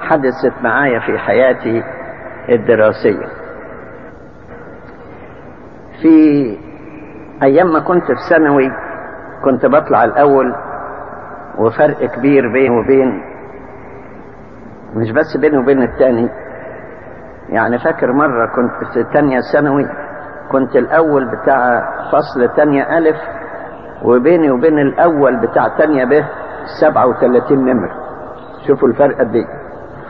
حدثت معايا في حياتي الدراسية في أيام ما كنت في ثانوي كنت بطلع الأول وفرق كبير بيني وبين مش بس بيني وبين التاني يعني فاكر مرة كنت في تانية ثانوي كنت الأول بتاع فصل تانية ألف وبيني وبين الأول بتاع تانية ب 37 نمر شوفوا الفرق قد ايه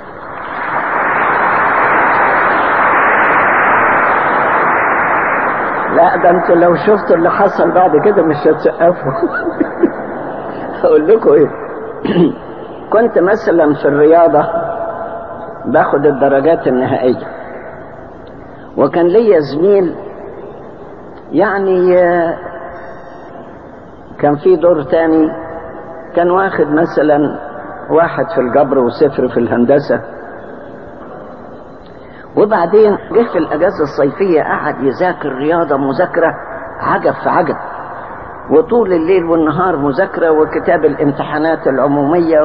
لا ده انتوا لو شفتوا اللي حصل بعد كده مش هتسقفوا اقول لكم ايه كنت مثلا في الرياضة باخد الدرجات النهائية وكان ليا زميل يعني كان في دور تاني كان واخد مثلا واحد في الجبر وصفر في الهندسة وبعدين جه في الأجازة الصيفية قعد يذاكر رياضة مذاكرة عجب في عجب وطول الليل والنهار مذاكرة وكتاب الامتحانات العمومية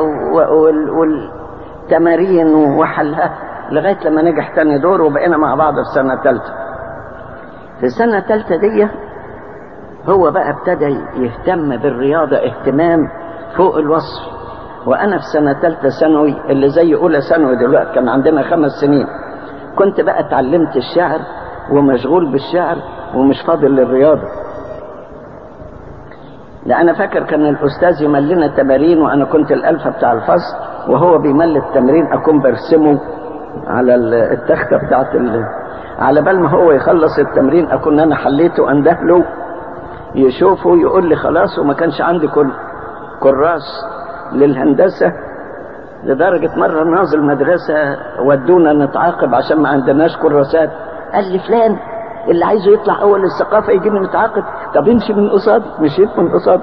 والتمارين وحلها لغاية لما نجح تاني دور وبقينا مع بعض في سنة تالتة في السنة التالتة دي هو بقى ابتدى يهتم بالرياضة اهتمام فوق الوصف وانا في سنة تالتة ثانوي اللي زي اولى ثانوي دلوقتي كان عندنا خمس سنين كنت بقى اتعلمت الشعر ومشغول بالشعر ومش فاضل للرياضة لا انا فاكر كان الاستاذ يملنا تمارين وانا كنت الالفة بتاع الفصل وهو بيمل التمرين اكون برسمه على التختة بتاعت ال... على بال ما هو يخلص التمرين اكون انا حليته انده له يشوفه يقول لي خلاص وما كانش عندي كل كراس للهندسة لدرجة مرة ناظر مدرسة ودونا نتعاقب عشان ما عندناش كراسات قال لي فلان اللي عايزه يطلع أول الثقافة يجيني نتعاقب طب امشي من قصاد مشيت من قصاد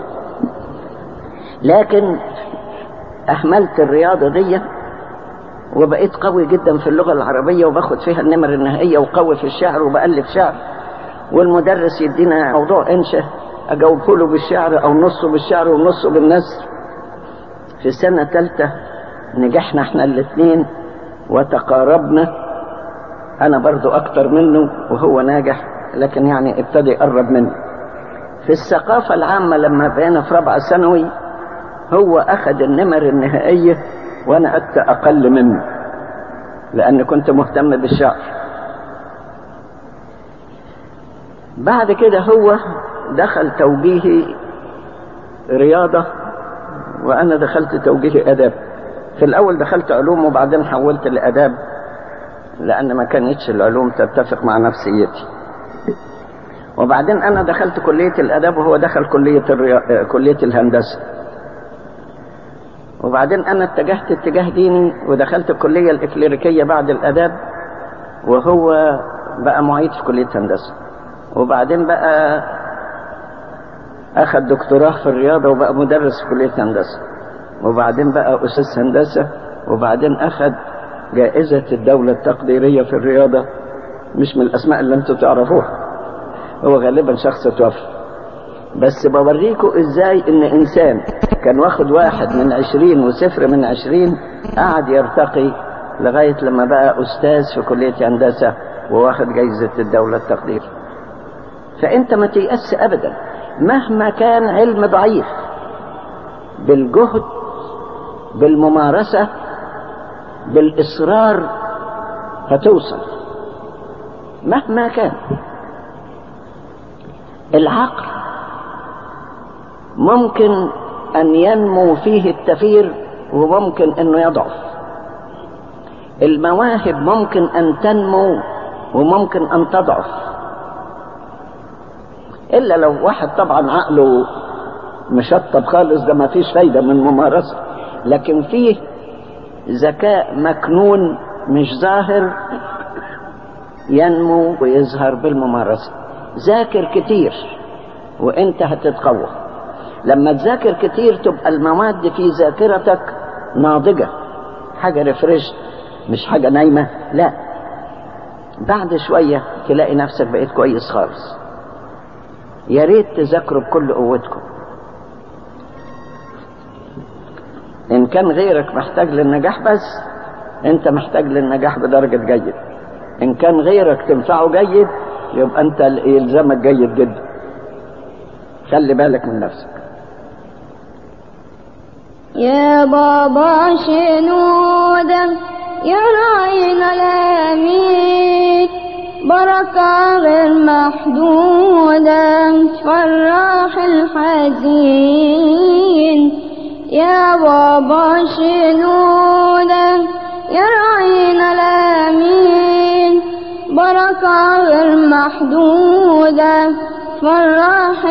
لكن أهملت الرياضة دي وبقيت قوي جدا في اللغة العربية وباخد فيها النمر النهائية وقوي في الشعر وبألف شعر والمدرس يدينا موضوع انشا اجاوبه له بالشعر او نصه بالشعر ونصه بالنثر في السنة الثالثة نجحنا احنا الاثنين وتقاربنا انا برضو اكتر منه وهو ناجح لكن يعني ابتدى يقرب مني في الثقافة العامة لما بقينا في رابعة ثانوي هو اخذ النمر النهائية وانا قدت اقل منه لان كنت مهتم بالشعر بعد كده هو دخل توجيه رياضة وأنا دخلت توجيه أداب في الأول دخلت علوم وبعدين حولت لأداب لأن ما كانتش العلوم تتفق مع نفسيتي وبعدين أنا دخلت كلية الأداب وهو دخل كلية الريا... كلية الهندسة وبعدين أنا اتجهت اتجاه ديني ودخلت الكلية الإكليريكية بعد الأداب وهو بقى معيد في كلية هندسة وبعدين بقى أخذ دكتوراه في الرياضة وبقى مدرس في كلية هندسة وبعدين بقى أساس هندسة وبعدين أخذ جائزة الدولة التقديرية في الرياضة مش من الأسماء اللي أنتم تعرفوها هو غالبا شخص توفى بس بوريكم إزاي إن إنسان كان واخد واحد من عشرين وصفر من عشرين قعد يرتقي لغاية لما بقى أستاذ في كلية هندسة وواخد جائزة الدولة التقدير فأنت ما تيأس أبدا مهما كان علم ضعيف بالجهد بالممارسة بالإصرار هتوصل مهما كان العقل ممكن أن ينمو فيه التفير وممكن أنه يضعف المواهب ممكن أن تنمو وممكن أن تضعف إلا لو واحد طبعا عقله مشطب خالص ده ما فيش فايدة من ممارسة لكن فيه ذكاء مكنون مش ظاهر ينمو ويظهر بالممارسة ذاكر كتير وانت هتتقوى لما تذاكر كتير تبقى المواد في ذاكرتك ناضجة حاجة ريفريش مش حاجة نايمة لا بعد شوية تلاقي نفسك بقيت كويس خالص يا ريت تذاكروا بكل قوتكم ان كان غيرك محتاج للنجاح بس انت محتاج للنجاح بدرجة جيد ان كان غيرك تنفعه جيد يبقى انت يلزمك جيد جدا خلي بالك من نفسك يا بابا شنودا يا راعينا الأمين بركة غير محدودة تفرح الحزين يا بابا شنودا يا راعينا الأمين بركة غير محدودة تفرح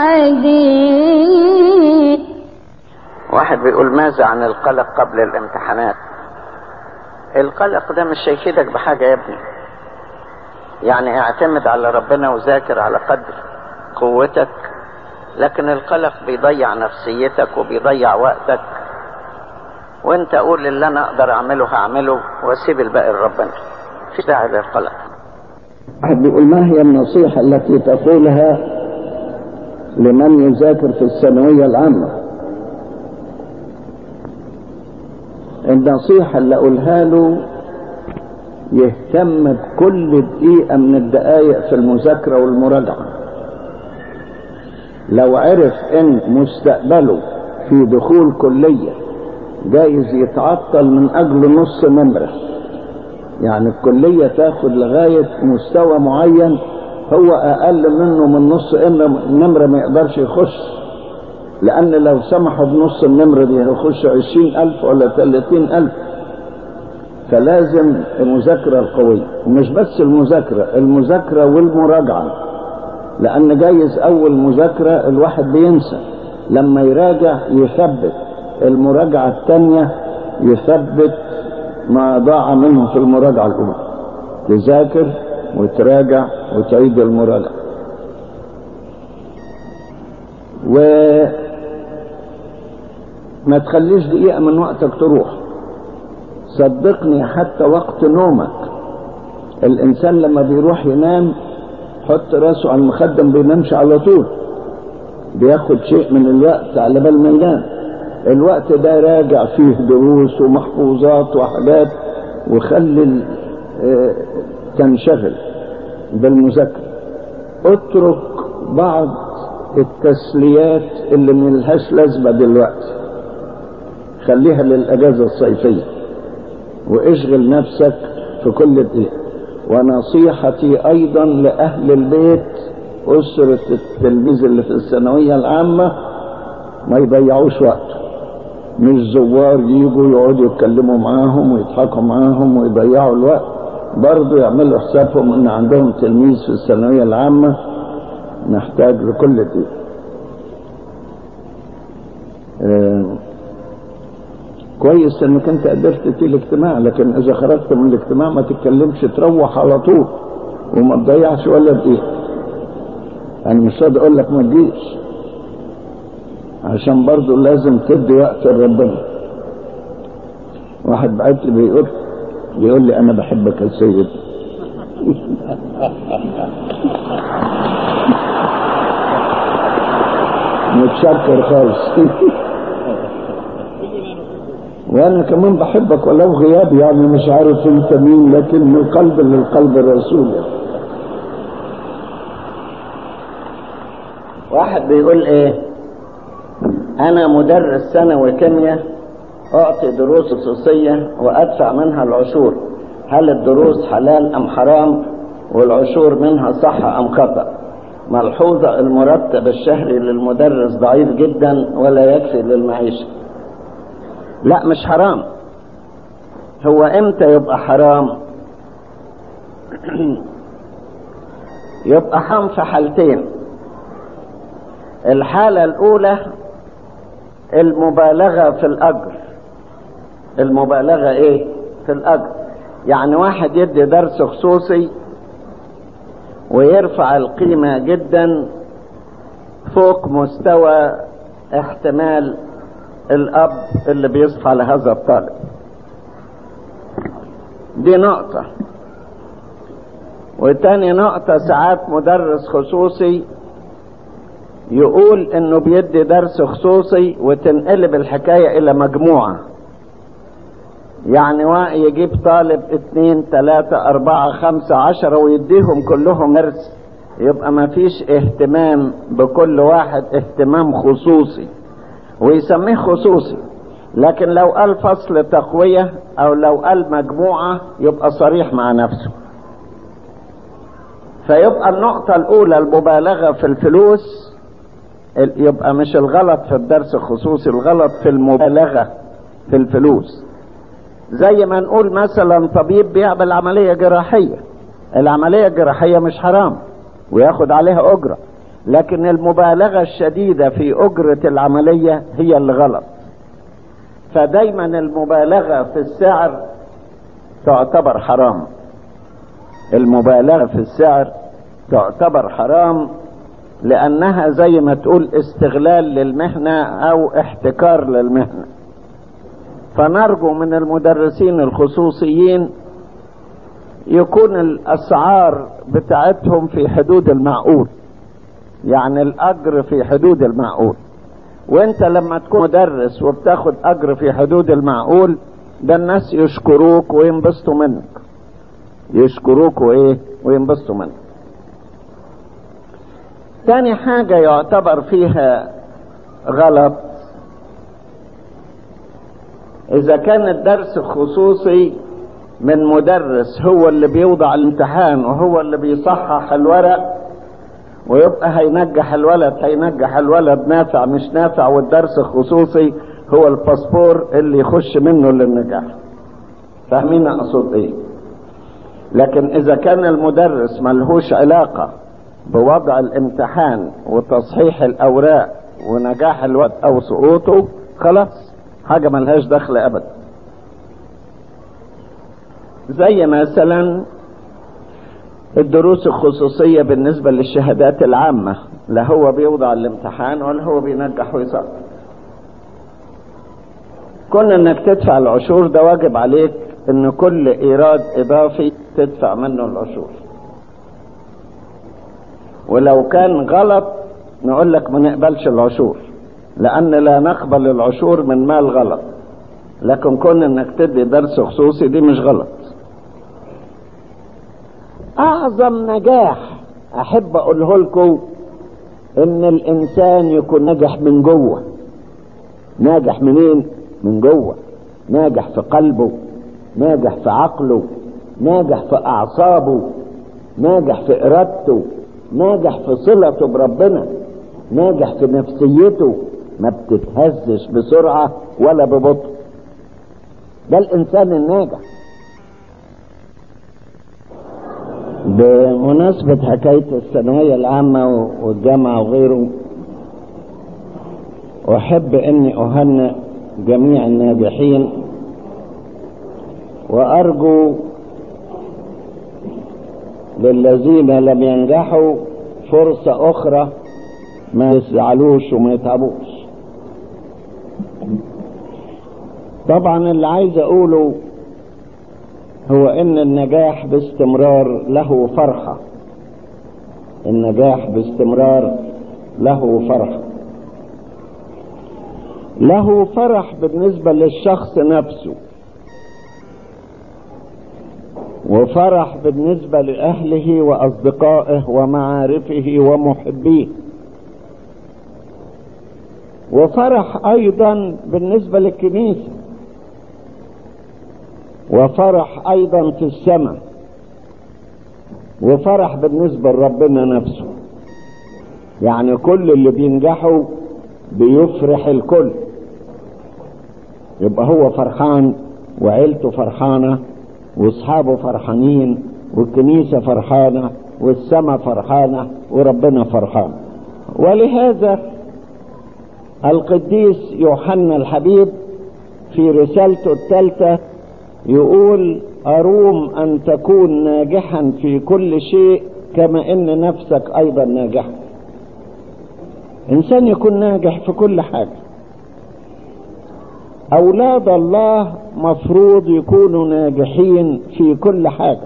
الحزين واحد بيقول ماذا عن القلق قبل الامتحانات القلق ده مش هيفيدك بحاجة يا ابني يعني اعتمد على ربنا وذاكر على قدر قوتك لكن القلق بيضيع نفسيتك وبيضيع وقتك وانت قول اللي انا اقدر اعمله هعمله واسيب الباقي لربنا في داعي للقلق واحد بيقول ما هي النصيحة التي تقولها لمن يذاكر في الثانوية العامة النصيحة اللي أقولها له يهتم بكل دقيقة من الدقايق في المذاكرة والمراجعة لو عرف ان مستقبله في دخول كلية جايز يتعطل من اجل نص نمرة يعني الكلية تاخد لغاية مستوى معين هو اقل منه من نص نمرة ما يقدرش يخش لان لو سمحوا بنص النمرة دي هيخش عشرين الف ولا تلاتين الف فلازم المذاكرة القوية ومش بس المذاكرة المذاكرة والمراجعة لأن جايز أول مذاكرة الواحد بينسى لما يراجع يثبت المراجعة الثانية يثبت ما ضاع منه في المراجعة الأولى تذاكر وتراجع وتعيد المراجعة وما تخليش دقيقة من وقتك تروح صدقني حتى وقت نومك الانسان لما بيروح ينام حط راسه على المخدة ما بينامش على طول بياخد شيء من الوقت على بال ما ينام الوقت ده راجع فيه دروس ومحفوظات وحاجات وخلي اه تنشغل بالمذاكرة اترك بعض التسليات اللي ملهاش لازمة دلوقتي خليها للأجازة الصيفية واشغل نفسك في كل دقيقة ونصيحتي ايضا لاهل البيت اسرة التلميذ اللي في الثانوية العامة ما يضيعوش وقت مش زوار يجوا يقعدوا يتكلموا معاهم ويضحكوا معاهم ويضيعوا الوقت برضه يعملوا حسابهم ان عندهم تلميذ في الثانوية العامة محتاج لكل دقيقة آه كويس انك انت قدرت تيجي الاجتماع لكن اذا خرجت من الاجتماع ما تتكلمش تروح على طول وما تضيعش ولا دقيقه انا مش راضي اقول لك ما تجيش عشان برضه لازم تدي وقت لربنا واحد بعت لي بيقول بيقول لي انا بحبك يا سيد متشكر خالص وانا كمان بحبك ولو غياب يعني مش عارف انت مين لكن من قلب للقلب الرسول واحد بيقول ايه انا مدرس ثانوي كيمياء اعطي دروس خصوصية وادفع منها العشور هل الدروس حلال ام حرام والعشور منها صح ام خطأ ملحوظة المرتب الشهري للمدرس ضعيف جدا ولا يكفي للمعيشة لا مش حرام هو امتى يبقى حرام يبقى حرام في حالتين الحالة الأولى المبالغة في الأجر المبالغة إيه في الأجر يعني واحد يدي درس خصوصي ويرفع القيمة جدا فوق مستوى احتمال الأب اللي بيصفى لهذا الطالب دي نقطة وتاني نقطة ساعات مدرس خصوصي يقول انه بيدي درس خصوصي وتنقلب الحكاية الى مجموعة يعني وا- يجيب طالب اتنين تلاتة اربعة خمسة عشرة ويديهم كلهم درس يبقى ما فيش اهتمام بكل واحد اهتمام خصوصي ويسميه خصوصي لكن لو قال فصل تقوية او لو قال مجموعة يبقى صريح مع نفسه فيبقى النقطة الاولى المبالغة في الفلوس ال- يبقى مش الغلط في الدرس الخصوصي الغلط في المبالغة في الفلوس زي ما نقول مثلا طبيب بيعمل عملية جراحية العملية الجراحية مش حرام وياخد عليها أجرة لكن المبالغة الشديدة في أجرة العملية هي اللي غلط فدايما المبالغة في السعر تعتبر حرام المبالغة في السعر تعتبر حرام لأنها زي ما تقول استغلال للمهنة أو احتكار للمهنة فنرجو من المدرسين الخصوصيين يكون الأسعار بتاعتهم في حدود المعقول يعني الأجر في حدود المعقول وانت لما تكون مدرس وبتاخد أجر في حدود المعقول ده الناس يشكروك وينبسطوا منك يشكروك وايه وينبسطوا منك تاني حاجة يعتبر فيها غلط إذا كان الدرس خصوصي من مدرس هو اللي بيوضع الامتحان وهو اللي بيصحح الورق ويبقى هينجح الولد هينجح الولد نافع مش نافع والدرس خصوصي هو الباسبور اللي يخش منه للنجاح فاهمين اقصد ايه لكن اذا كان المدرس ملهوش علاقة بوضع الامتحان وتصحيح الاوراق ونجاح الولد او سقوطه خلاص حاجة ملهاش دخل ابدا زي مثلا الدروس الخصوصية بالنسبة للشهادات العامة لا هو بيوضع الامتحان ولا هو بينجح ويسقط كون انك تدفع العشور ده واجب عليك ان كل ايراد اضافي تدفع منه العشور ولو كان غلط نقول لك ما نقبلش العشور لان لا نقبل العشور من مال غلط لكن كون انك تدي درس خصوصي دي مش غلط اعظم نجاح احب اقوله لكم ان الانسان يكون ناجح من جوه ناجح منين من جوه ناجح في قلبه ناجح في عقله ناجح في اعصابه ناجح في ارادته ناجح في صلته بربنا ناجح في نفسيته ما بتتهزش بسرعة ولا ببطء ده الانسان الناجح بمناسبة حكاية الثانوية العامة والجامعة وغيره أحب أني أهنئ جميع الناجحين وأرجو للذين لم ينجحوا فرصة أخرى ما يزعلوش وما يتعبوش طبعا اللي عايز أقوله هو ان النجاح باستمرار له فرحة النجاح باستمرار له فرحة له فرح بالنسبة للشخص نفسه وفرح بالنسبة لأهله وأصدقائه ومعارفه ومحبيه وفرح أيضا بالنسبة للكنيسة وفرح ايضا في السماء وفرح بالنسبة لربنا نفسه يعني كل اللي بينجحوا بيفرح الكل يبقى هو فرحان وعيلته فرحانة واصحابه فرحانين والكنيسة فرحانة والسماء فرحانة وربنا فرحان ولهذا القديس يوحنا الحبيب في رسالته الثالثة يقول أروم أن تكون ناجحا في كل شيء كما إن نفسك أيضا ناجحا إنسان يكون ناجح في كل حاجة أولاد الله مفروض يكونوا ناجحين في كل حاجة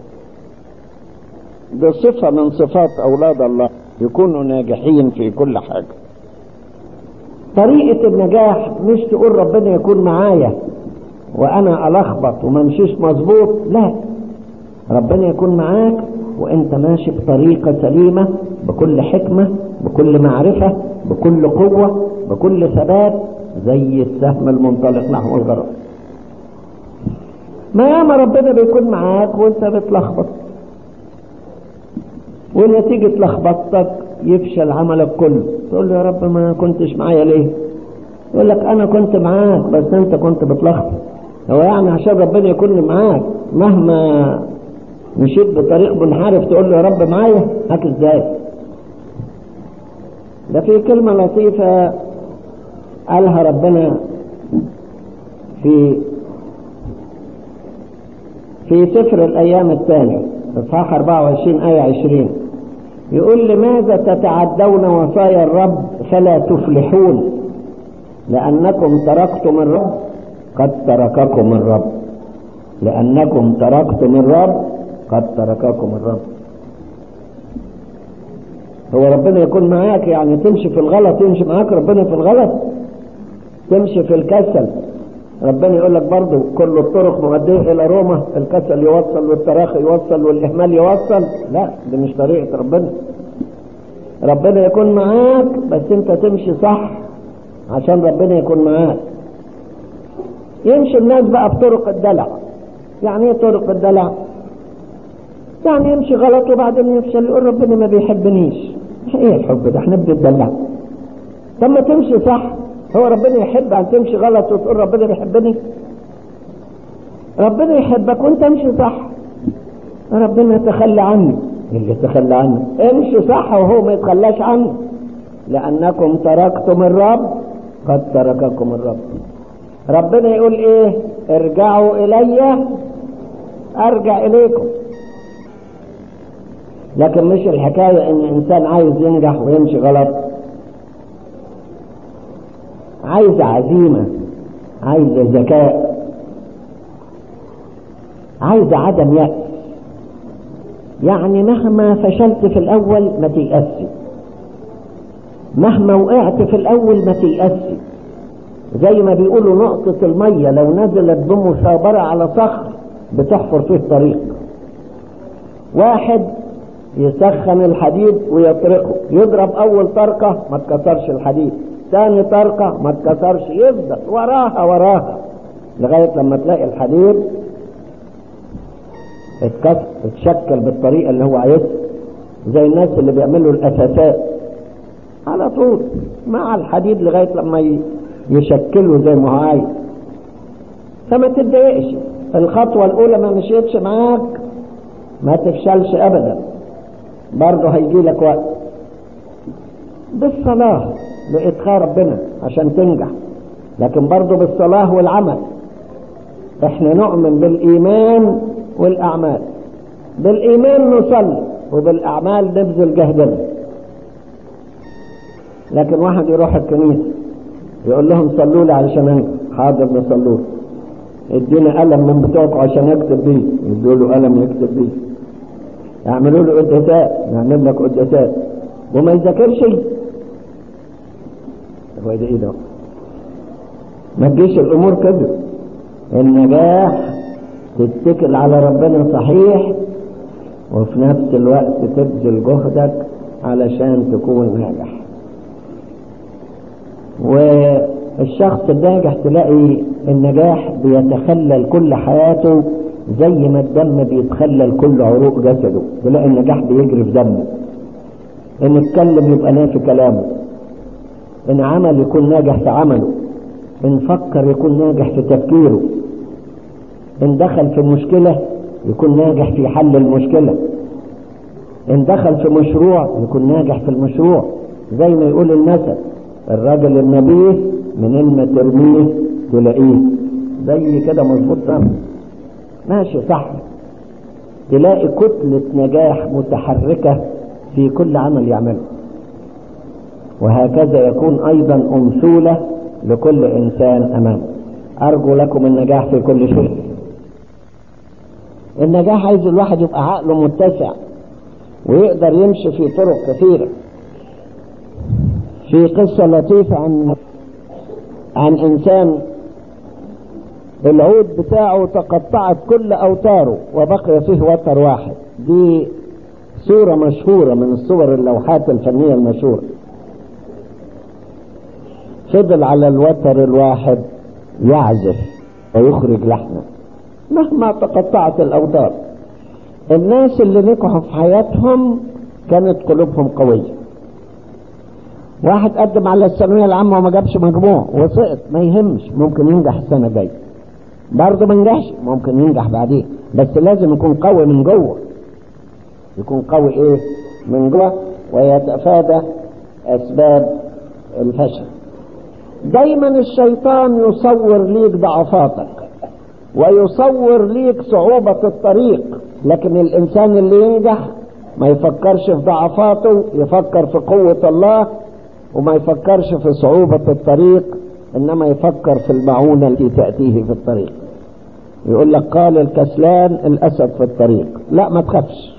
ده صفة من صفات أولاد الله يكونوا ناجحين في كل حاجة طريقة النجاح مش تقول ربنا يكون معايا وانا الخبط وما امشيش مظبوط لا ربنا يكون معاك وانت ماشي بطريقة سليمة بكل حكمة بكل معرفة بكل قوة بكل ثبات زي السهم المنطلق نحو الغرب ما ياما ربنا بيكون معاك وانت بتلخبط ونتيجة لخبطتك يفشل عملك كله تقول له يا رب ما كنتش معايا ليه يقول لك انا كنت معاك بس انت كنت بتلخبط هو يعني عشان ربنا يكون معاك مهما مشيت بطريق منحرف تقول له يا رب معايا هاك ازاي ده في كلمة لطيفة قالها ربنا في في سفر الأيام الثاني إصحاح 24 آية 20 يقول لماذا تتعدون وصايا الرب فلا تفلحون لأنكم تركتم الرب قد ترككم الرب لأنكم تركتم الرب قد ترككم الرب هو ربنا يكون معاك يعني تمشي في الغلط يمشي معاك ربنا في الغلط تمشي في الكسل ربنا يقول لك برضه كل الطرق مؤدية إلى روما الكسل يوصل والتراخي يوصل والإهمال يوصل لا دي مش طريقة ربنا ربنا يكون معاك بس أنت تمشي صح عشان ربنا يكون معاك يمشي الناس بقى بطرق الدلع يعني ايه طرق الدلع يعني يمشي غلط وبعدين يفشل يقول ربنا ما بيحبنيش ايه الحب ده احنا بنتدلع طب ما تمشي صح هو ربنا يحب ان تمشي غلط وتقول ربنا بيحبني ربنا يحبك وانت امشي صح ربنا يتخلى عني اللي يتخلى عني امشي صح وهو ما يتخلاش عني لانكم تركتم الرب قد ترككم الرب ربنا يقول ايه ارجعوا الي ارجع اليكم لكن مش الحكاية ان انسان عايز ينجح ويمشي غلط عايز عزيمة عايز ذكاء عايز عدم يأس يعني مهما فشلت في الأول ما تيأسي مهما وقعت في الأول ما تيأسي زي ما بيقولوا نقطة المية لو نزلت بمثابرة على صخر بتحفر فيه طريق واحد يسخن الحديد ويطرقه يضرب أول طرقة ما تكسرش الحديد ثاني طرقة ما تكسرش يفضل وراها وراها لغاية لما تلاقي الحديد اتكسر اتشكل بالطريقة اللي هو عايزها زي الناس اللي بيعملوا الأساسات على طول مع الحديد لغاية لما يشكله زي ما هو عايز فما تتضايقش الخطوة الأولى ما مشيتش معاك ما تفشلش أبدا برضه هيجي لك وقت بالصلاة بإدخال ربنا عشان تنجح لكن برضه بالصلاة والعمل احنا نؤمن بالإيمان والأعمال بالإيمان نصلي وبالأعمال نبذل جهدنا لكن واحد يروح الكنيسة يقول لهم صلوا لي علشان انجح حاضر بصلوا ادينا قلم من بتوعكم عشان اكتب بيه يدوا له قلم يكتب بيه يعملوا له قداسات نعمل لك قداسات وما يذاكرش هو ده ايه ده ما تجيش الامور كده النجاح تتكل على ربنا صحيح وفي نفس الوقت تبذل جهدك علشان تكون ناجح والشخص الناجح تلاقي النجاح بيتخلل كل حياته زي ما الدم بيتخلل كل عروق جسده تلاقي النجاح بيجري في دمه ان اتكلم يبقى نافي كلامه ان عمل يكون ناجح في عمله ان فكر يكون ناجح في تفكيره ان دخل في مشكلة يكون ناجح في حل المشكلة ان دخل في مشروع يكون ناجح في المشروع زي ما يقول المثل الراجل النبيه منين ما ترميه تلاقيه زي كده مظبوط تمام ماشي صح تلاقي كتلة نجاح متحركة في كل عمل يعمله وهكذا يكون أيضا أمثولة لكل إنسان أمامه أرجو لكم النجاح في كل شيء النجاح عايز الواحد يبقى عقله متسع ويقدر يمشي في طرق كثيرة في قصة لطيفة عن عن إنسان العود بتاعه تقطعت كل أوتاره وبقي فيه وتر واحد دي صورة مشهورة من الصور اللوحات الفنية المشهورة فضل على الوتر الواحد يعزف ويخرج لحنا مهما تقطعت الأوتار الناس اللي نجحوا في حياتهم كانت قلوبهم قوية واحد قدم على الثانوية العامة وما جابش مجموع وسقط ما يهمش ممكن ينجح السنة الجاية برضه ما نجحش ممكن ينجح بعدين بس لازم يكون قوي من جوه يكون قوي ايه من جوه ويتفادى اسباب الفشل دايما الشيطان يصور ليك ضعفاتك ويصور ليك صعوبة الطريق لكن الإنسان اللي ينجح ما يفكرش في ضعفاته يفكر في قوة الله وما يفكرش في صعوبة الطريق إنما يفكر في المعونة التي تأتيه في الطريق يقول لك قال الكسلان الأسد في الطريق لا ما تخافش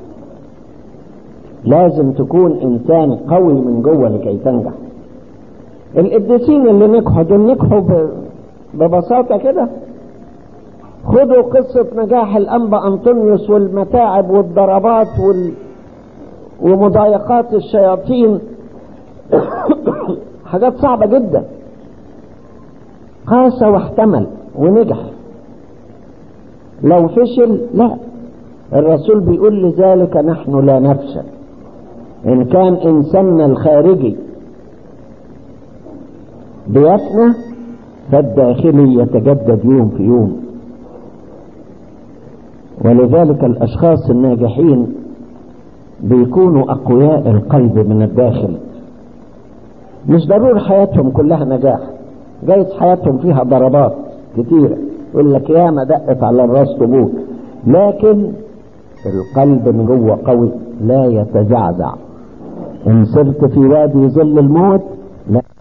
لازم تكون إنسان قوي من جوه لكي تنجح القديسين اللي نجحوا دول نجحوا ببساطة كده خدوا قصة نجاح الأنبا أنطونيوس والمتاعب والضربات وال... ومضايقات الشياطين حاجات صعبة جدا قاس واحتمل ونجح لو فشل لا الرسول بيقول لذلك نحن لا نفشل إن كان إنساننا الخارجي بيفنى فالداخلي يتجدد يوم في يوم ولذلك الأشخاص الناجحين بيكونوا أقوياء القلب من الداخل مش ضروري حياتهم كلها نجاح جايز حياتهم فيها ضربات كتيرة يقول لك يا ما دقت على الراس طبوط لكن القلب من جوه قوي لا يتزعزع إن سرت في وادي ظل الموت لا